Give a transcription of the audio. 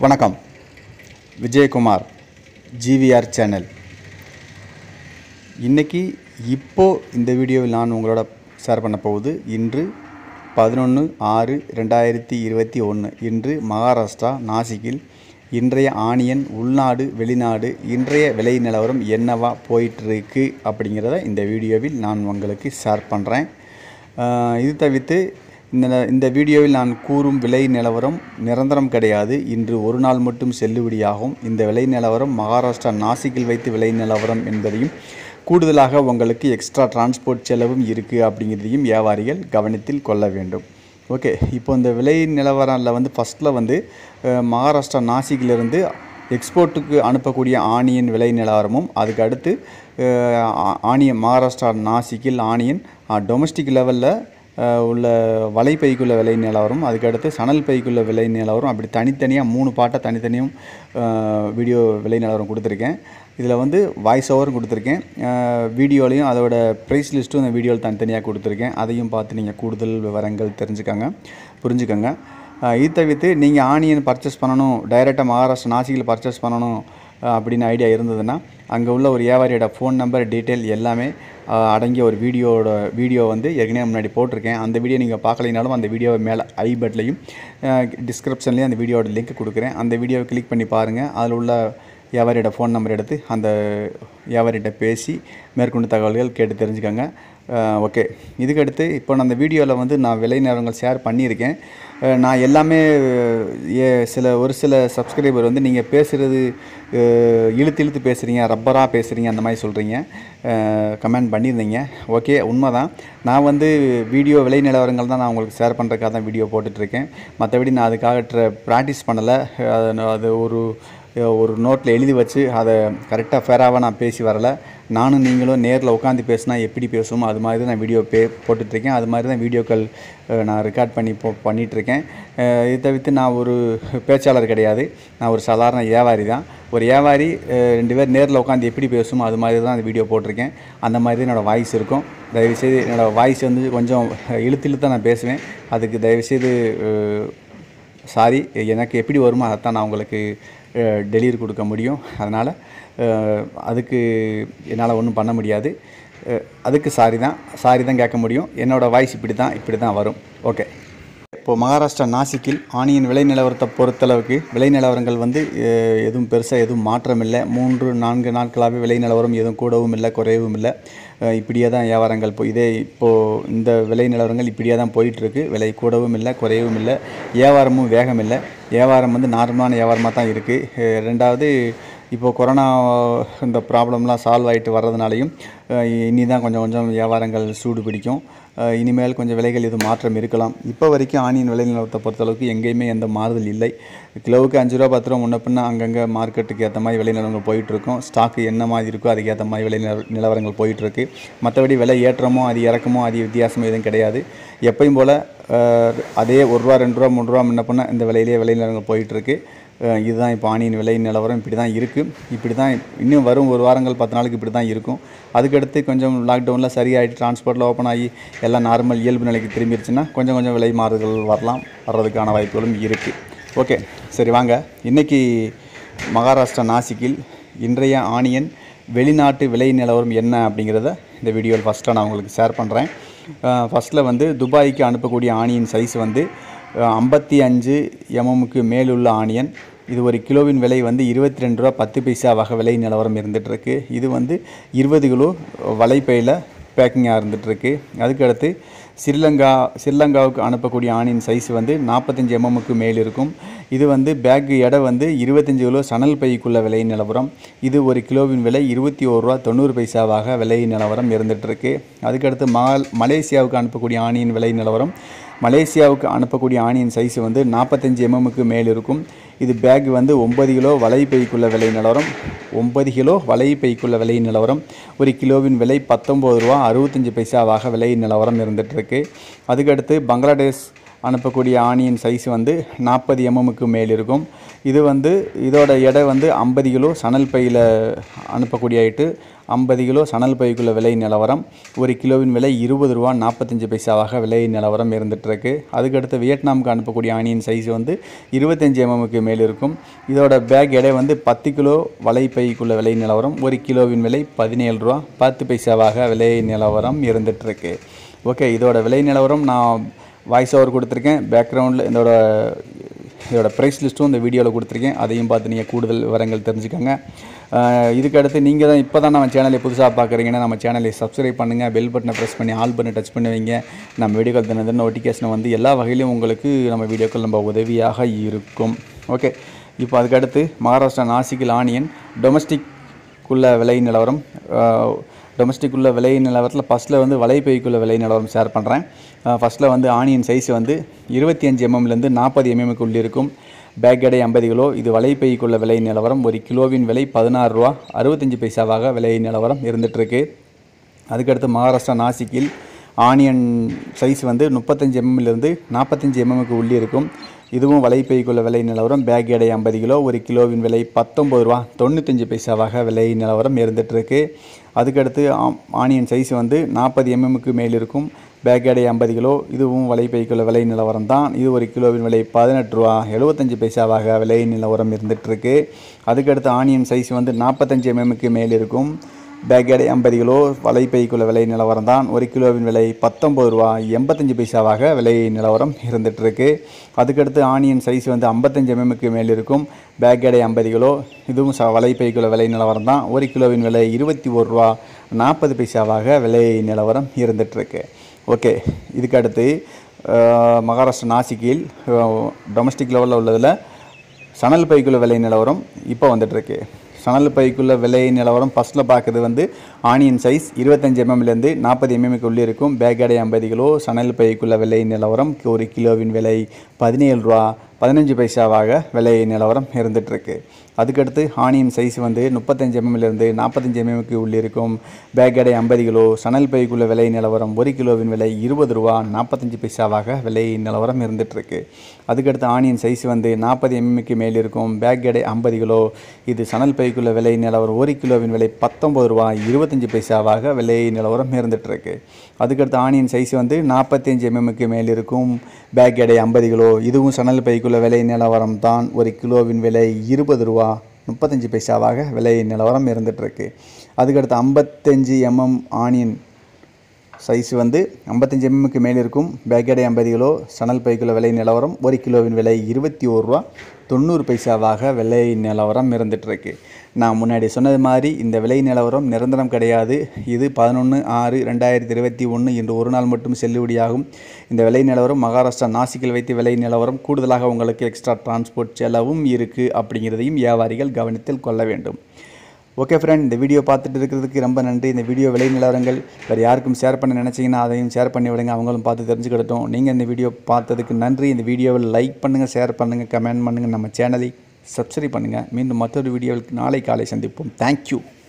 வணக்கம் Vijayakumar GVR channel இன்னைக்கு இப்போ இந்த வீடியோவில் நான் உங்களோட ஷேர் பண்ண போகுது இன்று பதினொன்று ஆறு ரெண்டாயிரத்தி இருபத்தி ஒன்று இன்று மகாராஷ்டிரா நாசிக்கில் இன்றைய ஆனியன் உள்நாடு வெளிநாடு இன்றைய விலை நிலவரம் என்னவா போயிட்டுருக்கு அப்படிங்கிறத இந்த வீடியோவில் நான் உங்களுக்கு ஷேர் பண்ணுறேன் இது தவிர்த்து இந்த இந்த வீடியோவில் நான் கூறும் விலை நிலவரம் நிரந்தரம் கிடையாது இன்று ஒரு நாள் மட்டும் செல்லுபடியாகும் இந்த விலை நிலவரம் மகாராஷ்டிரா நாசிக்கில் வைத்து விலை நிலவரம் என்பதையும் கூடுதலாக உங்களுக்கு எக்ஸ்ட்ரா டிரான்ஸ்போர்ட் செலவும் இருக்குது அப்படிங்கிறதையும் வியாபாரிகள் கவனத்தில் கொள்ள வேண்டும் ஓகே இப்போ இந்த விலை நிலவரம்ல வந்து ஃபஸ்ட்டில் வந்து அஹ், மகாராஷ்டிரா நாசிக்கிலிருந்து எக்ஸ்போர்ட்டுக்கு அனுப்பக்கூடிய ஆனியன் விலை நிலவரமும் அதுக்கு அடுத்து அஹ், ஆ- ஆனியன் மகாராஷ்டிரா நாசிக்கில் ஆனியன் டொமஸ்டிக் லெவலில் உள்ள வலைப்பைக்குள்ள விலை நிலவரம் அதுக்கடுத்து சணல் பைக்குள்ள விலை நிலவரம் அப்படி தனித்தனியாக மூணு பாட்டை தனித்தனியும் வீடியோ விலை நிலவரம் கொடுத்துருக்கேன் இதில் வந்து வாய்ஸ் ஓவரும் கொடுத்துருக்கேன் வீடியோலையும் அதோட ப்ரைஸ் லிஸ்ட்டும் இந்த வீடியோவில் தனித்தனியாக கொடுத்துருக்கேன் அதையும் பார்த்து நீங்கள் கூடுதல் விவரங்கள் தெரிஞ்சுக்கங்க புரிஞ்சுக்கங்க அஹ் இது தவிர்த்து நீங்கள் ஆனியன் பர்ச்சேஸ் பண்ணணும் டைரெக்டாக மகாராஷ்டிரா நாசிக்கில் பர்ச்சேஸ் பண்ணணும் அஹ் அப்படின்னு ஐடியா இருந்ததுன்னா அங்கே உள்ள ஒரு வியாபாரியோட ஃபோன் நம்பர் டீட்டெயில் எல்லாமே அஹ், அடங்கிய ஒரு வீடியோவோட வீடியோ வந்து ஏற்கனவே முன்னாடி போட்டிருக்கேன் அந்த வீடியோ நீங்கள் பார்க்கலைனாலும் அந்த வீடியோ மேலே ஐ பட்லையும் டிஸ்கிரிப்ஷன்லேயும் அந்த வீடியோட லிங்க் கொடுக்குறேன் அந்த வீடியோவை கிளிக் பண்ணி பாருங்கள் அதில் உள்ள வியாபாரியோட ஃபோன் நம்பர் எடுத்து அந்த வியாபாரிகிட்ட பேசி மேற்கொண்டு தகவல்கள் கேட்டு தெரிஞ்சுக்கோங்க ஓகே இதுக்கடுத்து இப்போ நான் அந்த வீடியோவில் வந்து நான் விலை நேரங்கள் ஷேர் பண்ணியிருக்கேன் அஹ் நான் எல்லாமே அஹ், ஏ சில ஒரு சில சப்ஸ்கிரைபர் வந்து நீங்கள் பேசுகிறது அஹ், இழுத்து இழுத்து பேசுகிறீங்க ரப்பராக பேசுகிறீங்க அந்த மாதிரி சொல்கிறீங்க கமெண்ட் பண்ணியிருந்தீங்க ஓகே உண்மைதான் நான் வந்து வீடியோ விலை நிலவரங்கள் தான் நான் உங்களுக்கு ஷேர் பண்ணுறதுக்காக தான் வீடியோ போட்டுட்ருக்கேன் மற்றபடி நான் அதுக்காக ப்ராக்டிஸ் பண்ணலை அது அது ஒரு ஒரு நோட்டில் எழுதி வச்சு அதை கரெக்டாக ஃபேராக நான் பேசி வரல நானும் நீங்களும் நேரில் உட்காந்து பேசினா எப்படி பேசுவோமோ அது மாதிரி தான் நான் வீடியோ பே போட்டுட்ருக்கேன் அது மாதிரி தான் வீடியோக்கள் அஹ், நான் ரெக்கார்ட் பண்ணி போ பண்ணிகிட்ருக்கேன் இது தவிர்த்து நான் ஒரு பேச்சாளர் கிடையாது நான் ஒரு சாதாரண வியாபாரி தான் ஒரு வியாபாரி அஹ், ரெண்டு பேர் நேரில் உட்காந்து எப்படி பேசுமோ அது மாதிரி தான் அந்த வீடியோ போட்டிருக்கேன் அந்த மாதிரி தான் என்னோடய வாய்ஸ் இருக்கும் தயவுசெய்து என்னோடய வாய்ஸ் வந்து கொஞ்சம் இழுத்து இழுத்து நான் பேசுவேன் அதுக்கு தயவுசெய்து அஹ், சாரி எனக்கு எப்படி வருமோ அதைத்தான் நான் உங்களுக்கு டெலிவரி கொடுக்க முடியும் அதனால் அதுக்கு என்னால் ஒன்றும் பண்ண முடியாது அஹ், அதுக்கு சாரி தான் சாரி தான் கேட்க முடியும் என்னோடய வாய்ஸ் இப்படி தான் இப்படி தான் வரும் ஓகே இப்போது மகாராஷ்டிரா நாசிக்கில் ஆனியன் விலை நிலவரத்தை பொறுத்தளவுக்கு விலை நிலவரங்கள் வந்து அஹ், எதுவும் பெருசாக எதுவும் மாற்றம் இல்லை மூன்று நான்கு நாட்களாகவே விலை நிலவரம் எதுவும் கூடவும் இல்லை குறையவும் இல்லை அஹ், இப்படியே தான் வியாபாரங்கள் இப்போ இதே இப்போது இந்த விலை நிலவரங்கள் இப்படியே தான் போயிட்டுருக்கு விலை கூடவும் இல்லை குறையவும் இல்லை வியாபாரமும் வேகம் இல்லை வியாபாரம் வந்து நார்மலான வியாபாரமாக தான் இருக்குது ரெண்டாவது இப்போது கொரோனா இந்த ப்ராப்ளம்லாம் சால்வ் ஆகிட்டு வர்றதுனாலையும் அஹ், இனி தான் கொஞ்சம் கொஞ்சம் வியாபாரங்கள் சூடு பிடிக்கும் அஹ், இனிமேல் கொஞ்சம் விலைகள் எதுவும் மாற்றம் இருக்கலாம் இப்போ வரைக்கும் ஆனியன் விலை நிலவரத்தை பொறுத்தளவுக்கு எங்கேயுமே எந்த மாறுதல் இல்லை கிலோவுக்கு அஞ்சு ரூபா பத்து ரூபா முன்ன பின்ன அங்கங்கே மார்க்கெட்டுக்கு ஏற்ற மாதிரி விலை நிலவரங்கள் போயிட்டுருக்கும் ஸ்டாக்கு என்ன மாதிரி இருக்கோ அதுக்கு ஏற்ற மாதிரி விலை நிலவ- நிலவரங்கள் போயிட்டுருக்கு மற்றபடி விலை ஏற்றமோ அது இறக்கமோ அது வித்தியாசமோ எதுவும் கிடையாது எப்பயும் போல் அதே ஒரு ரூபா ரெண்டு ரூபா மூணு ரூபா முன்ன பின்ன இந்த விலையிலேயே விலை நிலவரங்கள் போயிட்டுருக்கு அஹ் இதுதான் இப்போ ஆனியன் விலை நிலவரம் இப்படி தான் இருக்குது இப்படி தான் இன்னும் வரும் ஒரு வாரங்கள் பத்து நாளுக்கு இப்படி தான் இருக்கும் அதுக்கடுத்து கொஞ்சம் லாக்டவுனில் சரியாயிட்டு டிரான்ஸ்போர்ட்டில் ஓப்பன் ஆகி எல்லாம் நார்மல் இயல்பு நிலைக்கு திரும்பிடுச்சுன்னா கொஞ்சம் கொஞ்சம் விலை மாறுதல் வரலாம் வர்றதுக்கான வாய்ப்புகளும் இருக்குது ஓகே சரி வாங்க இன்றைக்கி மகாராஷ்டிரா நாசிக்கில் இன்றைய ஆனியன் வெளிநாட்டு விலை நிலவரம் என்ன அப்படிங்கிறத இந்த வீடியோவில் ஃபஸ்ட்டாக நான் உங்களுக்கு ஷேர் பண்ணுறேன் ஃபஸ்ட்டில் வந்து துபாய்க்கு அனுப்பக்கூடிய ஆனியன் சைஸ் வந்து ஐம்பத்தி அஞ்சு எம்எம்க்கு மேலுள்ள ஆனியன் இது ஒரு கிலோவின் விலை வந்து இருபத்தி ரெண்டு ரூபா பத்து பைசாவாக விலை நிலவரம் இருந்துகிட்ருக்கு இது வந்து இருபது கிலோ வலைப்பையில் பேக்கிங்காக இருந்துகிட்ருக்கு அதுக்கடுத்து ஸ்ரீலங்கா ஸ்ரீலங்காவுக்கு அனுப்பக்கூடிய ஆணின் சைஸ் வந்து நாற்பத்தஞ்சு எம்எம்முக்கு மேல் இருக்கும் இது வந்து பேக் எடை வந்து இருபத்தஞ்சு கிலோ சணல் பைக்குள்ள விலை நிலவரம் இது ஒரு கிலோவின் விலை இருபத்தி ஒரு ரூபா தொண்ணூறு பைசாவாக விலை நிலவரம் இருந்துகிட்ருக்கு அதுக்கடுத்து மல் மலேசியாவுக்கு அனுப்பக்கூடிய ஆணியின் விலை நிலவரம் மலேசியாவுக்கு அனுப்பக்கூடிய ஆனியன் சைஸ் வந்து நாற்பத்தஞ்சு எம்எம்முக்கு மேல் இருக்கும் இது பேக் வந்து ஒன்பது கிலோ வலை பைக்குள்ள விலை நிலவரம் ஒன்பது கிலோ வலை பைக்குள்ள விலை நிலவரம் ஒரு கிலோவின் விலை பத்தொம்பது ரூபா அறுபத்தஞ்சு பைசாவாக விலை நிலவரம் இருந்துகிட்ருக்கு அதுக்கடுத்து பங்களாதேஷ் அனுப்பக்கூடிய ஆணியின் சைஸ் வந்து நாற்பது எம்எம்முக்கு மேல் இருக்கும் இது வந்து இதோட எடை வந்து ஐம்பது கிலோ சணல் பையில் அனுப்பக்கூடிய ஐட்டு ஐம்பது கிலோ சணல் பைக்குள்ள விலை நிலவரம் ஒரு கிலோவின் விலை இருபது ரூபா நாற்பத்தஞ்சு பைசாவாக விலை நிலவரம் இருந்துகிட்ருக்கு அதுக்கடுத்து வியட்நாமுக்கு அனுப்பக்கூடிய ஆணியின் சைஸ் வந்து இருபத்தஞ்சி எம்எம்முக்கு மேல் இருக்கும் இதோட பேக் எடை வந்து பத்து கிலோ வலை பைக்குள்ள விலை நிலவரம் ஒரு கிலோவின் விலை பதினேழு ரூபா பத்து பைசாவாக விலை நிலவரம் இருந்துகிட்ருக்கு ஓகே இதோட விலை நிலவரம் நான் வாய்ஸ் ஓவர் கொடுத்துருக்கேன் பேக்ரவுண்டில் இதோட இதோட ப்ரைஸ் லிஸ்ட்டும் இந்த வீடியோவில் கொடுத்துருக்கேன் அதையும் பார்த்து நீங்கள் கூடுதல் விவரங்கள் தெரிஞ்சுக்கோங்க அஹ் இதுக்கு அடுத்து நீங்கள் தான் இப்போ தான் நம்ம சேனலை புதுசாக பார்க்குறீங்கன்னா நம்ம சேனலை சப்ஸ்கிரைப் பண்ணுங்கள் பெல் பட்டனை ப்ரெஸ் பண்ணி ஆல் பண்ணி டச் பண்ணி வைங்க நம்ம வீடியோக்கள் தின தின நோட்டிஃபிகேஷன் வந்து எல்லா வகையிலும் உங்களுக்கு நம்ம வீடியோக்கள் நம்ம உதவியாக இருக்கும் ஓகே இப்போ அதுக்கு அடுத்து மகாராஷ்டிரா நாசிக்கில் ஆனியன் டொமஸ்டிக்குள்ள விலை நிலவரம் டொமஸ்டிக்குள்ள விலை நிலவரத்தில் ஃபஸ்ட்டில் வந்து வலைப்பைக்குள்ள விலை நிலவரம் ஷேர் பண்ணுறேன் ஃபஸ்ட்டில் வந்து ஆனியன் சைஸ் வந்து இருபத்தி அஞ்சு எம்எம்லேருந்து நாற்பது எம்எம்க்கு உள்ள இருக்கும் பேக் எடை ஐம்பது கிலோ இது வலைப்பைக்குள்ள விலை நிலவரம் ஒரு கிலோவின் விலை பதினாறு ரூபா அறுபத்தஞ்சு பைசாவாக விலை நிலவரம் இருந்துகிட்ருக்கு அதுக்கடுத்து மகாராஷ்டிரா நாசிக்கில் ஆனியன் சைஸ் வந்து முப்பத்தஞ்சு எம்எம்லேருந்து நாற்பத்தஞ்சு எம்எம்க்கு உள்ளே இருக்கும் இதுவும் வலைப்பைக்குள்ள விலை நிலவரம் பேக் எடை ஐம்பது கிலோ ஒரு கிலோவின் விலை பத்தொம்பது ரூபா தொண்ணூத்தஞ்சு பைசாவாக விலை நிலவரம் இருந்துகிட்ருக்கு அதுக்கடுத்து ஆ- ஆனியன் சைஸ் வந்து நாற்பது எம்எம்க்கு மேல் இருக்கும் பேக் எடை ஐம்பது கிலோ இதுவும் வலைப்பைக்குள்ள விலை நிலவரம் தான் இது ஒரு கிலோவின் விலை பதினெட்டு ரூபா எழுபத்தஞ்சு பைசாவாக விலை நிலவரம் இருந்துகிட்ருக்கு அதுக்கடுத்து ஆனியன் சைஸ் வந்து நாற்பத்தஞ்சு எம்எம்க்கு மேல் இருக்கும் பேக் எடை ஐம்பது கிலோ வலைப்பைக்குள்ள விலை நிலவரம் தான் ஒரு கிலோவின் விலை பத்தொம்பது ரூபா எண்பத்தஞ்சு பைசாவாக விலை நிலவரம் இருந்துகிட்ருக்கு அதுக்கடுத்து ஆனியன் சைஸ் வந்து ஐம்பத்தஞ்சு எம்எம்க்கு மேல் இருக்கும் பேக் எடை ஐம்பது கிலோ இதுவும் ச வலைப்பைக்குள்ள விலை நிலவரம் தான் ஒரு கிலோவின் விலை இருபத்தி ஒரு ரூபா நாற்பது பைசாவாக விலை நிலவரம் இருந்துகிட்ருக்கு ஓகே இதுக்கு அடுத்து அஹ், மகாராஷ்டிரா நாசிக்கில் டொமஸ்டிக் லெவலில் உள்ளதில் சணல் பைக்குள்ள விலை நிலவரம் இப்போ வந்துட்டுருக்கு சணல் பைக்குள்ள விலை நிலவரம் ஃபஸ்ட்டில் பார்க்குறது வந்து ஆனியன் சைஸ் இருபத்தஞ்சி எம்எம்லேருந்து நாற்பது எம்எம்க்கு உள்ளே இருக்கும் பேக் எடை ஐம்பது கிலோ சணல் பைக்குள்ள விலை நிலவரம் ஒரு கிலோவின் விலை பதினேழு ரூபா பதினஞ்சு பைசாவாக விலை நிலவரம் இருந்துகிட்ருக்கு அதுக்கடுத்து ஆனியன் சைஸ் வந்து முப்பத்தஞ்சு எம்எம்லேருந்து நாற்பத்தஞ்சு எம்எம்க்கு உள்ளே இருக்கும் பேக் எடை ஐம்பது கிலோ சணல் பைக்குள்ள விலை நிலவரம் ஒரு கிலோவின் விலை இருபது ரூபா நாற்பத்தஞ்சு பைசாவாக விலை நிலவரம் இருந்துகிட்ருக்கு அதுக்கடுத்து ஆனியன் சைஸ் வந்து நாற்பது எம்எம்க்கு மேல் இருக்கும் பேக் எடை ஐம்பது கிலோ இது சணல் பைக்குள்ள விலை நிலவரம் ஒரு கிலோவின் விலை பத்தொம்பது ரூபா இருபத்தஞ்சு பைசாவாக விலை நிலவரம் இருந்துகிட்ருக்கு அதுக்கடுத்து ஆனியன் சைஸ் வந்து நாற்பத்தஞ்சு எம்எம்க்கு மேல் இருக்கும் பேக் எடை ஐம்பது கிலோ இதுவும் சணல் பைக்குள்ள விலை நிலவரம் தான் ஒரு கிலோவின் விலை இருபது ரூபா முப்பத்தஞ்சு பைசாவாக விலை நிலவரம் இருந்துகிட்ருக்கு அதுக்கடுத்து ஐம்பத்தஞ்சு எம்எம் ஆனியன் சைஸ் வந்து ஐம்பத்தஞ்சு எம்எம்க்கு மேல் இருக்கும் பேக் எடை ஐம்பது கிலோ சணல் பைக்குள்ள விலை நிலவரம் ஒரு கிலோவின் விலை இருபத்தி ஒரு ரூபா தொண்ணூறு பைசாவாக விலை நிலவரம் இருந்துகிட்ருக்கு நான் முன்னாடி சொன்னது மாதிரி இந்த விலை நிலவரம் நிரந்தரம் கிடையாது இது பதினொன்று ஆறு ரெண்டாயிரத்தி இருபத்தி ஒன்று இன்று ஒரு நாள் மட்டும் செல்லுபடியாகும் இந்த விலை நிலவரம் மகாராஷ்டிரா நாசிக்கில் வைத்து விலை நிலவரம் கூடுதலாக உங்களுக்கு எக்ஸ்ட்ரா டிரான்ஸ்போர்ட் செலவும் இருக்குது அப்படிங்கிறதையும் வியாபாரிகள் கவனத்தில் கொள்ள வேண்டும் ஓகே ஃப்ரெண்ட் இந்த வீடியோ பார்த்துட்டு இருக்கிறதுக்கு ரொம்ப நன்றி இந்த வீடியோ விலை நிலவரங்கள் வேறு யாருக்கும் ஷேர் பண்ண நினச்சிங்கன்னா அதையும் ஷேர் பண்ணி விடுங்க அவங்களும் பார்த்து தெரிஞ்சுக்கிடட்டும் நீங்கள் இந்த வீடியோ பார்த்ததுக்கு நன்றி இந்த வீடியோவை லைக் பண்ணுங்கள் ஷேர் பண்ணுங்கள் கமெண்ட் பண்ணுங்கள் நம்ம சேனலை சப்ஸ்கிரைப் பண்ணுங்கள் மீண்டும் மற்றொரு வீடியோவுக்கு நாளை காலை சந்திப்போம் தேங்க்யூ